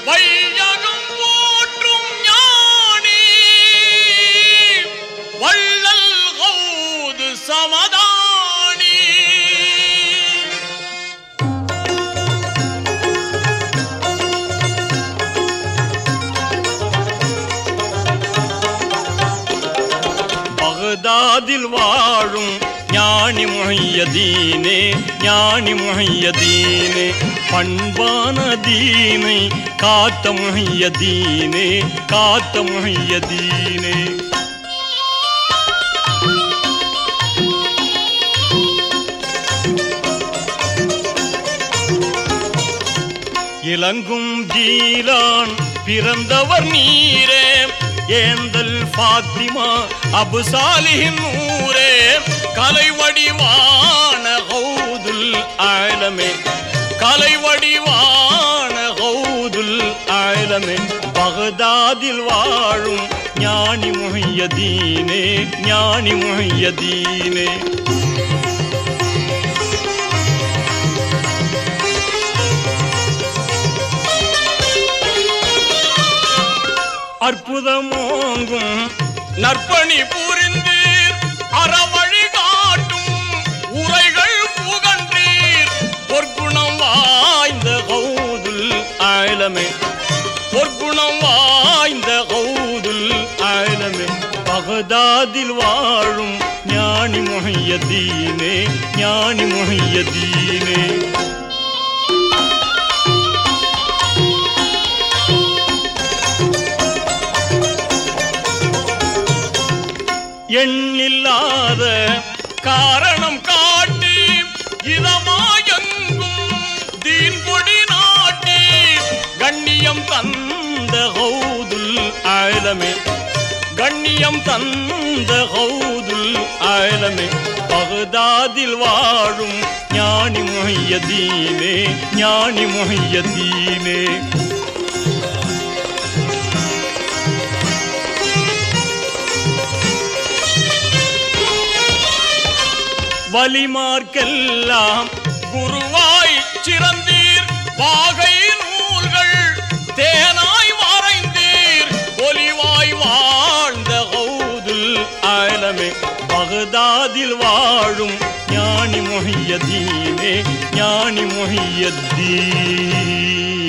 வையகம் போற்றும் ஞானி வள்ளல் கௌது சமதானி பகதாதில் வாழும் ஞானி முஹையதீனே ஞானி முஹையதீனே பண்பான தீனை காத்த முஹையதீனே காத்த முஹையதீனே இலங்கும் ஜீலான் பிறந்தவர் நீரே ஏந்தல் ஃபாத்திமா அபு சாலிஹின் நூரே கலை வடிவான கௌதுல் ஆலமே கலை வடிவான கௌதுல் ஆலமே பகதாதில் வாழும் ஞானி முஹையதீனே ஞானி முஹையதீனே அற்புதமோங்கும் நற்பணி புரிந்தீர் அறவழி காட்டும் உரைகள் புகன்றீர் பொற்குணம் வாய்ந்த கௌதுல் ஆலமே பொற்குணம் வாய்ந்த கௌதுல் ஆலமே பகதாதில் வாழும் ஞானி முஹையதீனே ஞானி முஹையதீனே எண்ணில்லாத காரணம் காட்டி இதமாயங்கும் தீன் கொடி நாட்டி கண்ணியம் தந்த ஹவுதுல் ஆலமே கண்ணியம் தந்த ஹவுதுல் ஆலமே பகதாதில் வாழும் ஞானி முஹையதீனே ஞானி முஹையதீனே வலிமார்க்கெல்லாம் குருவாய் சிறந்தீர் வாகை நூல்கள் தேனாய் வரைந்தீர் ஒலிவாய் வாழ்ந்த கௌதுல் ஆலமே பகதாதில் வாழும் ஞானி முஹையதீனே ஞானி முஹையத்தீன்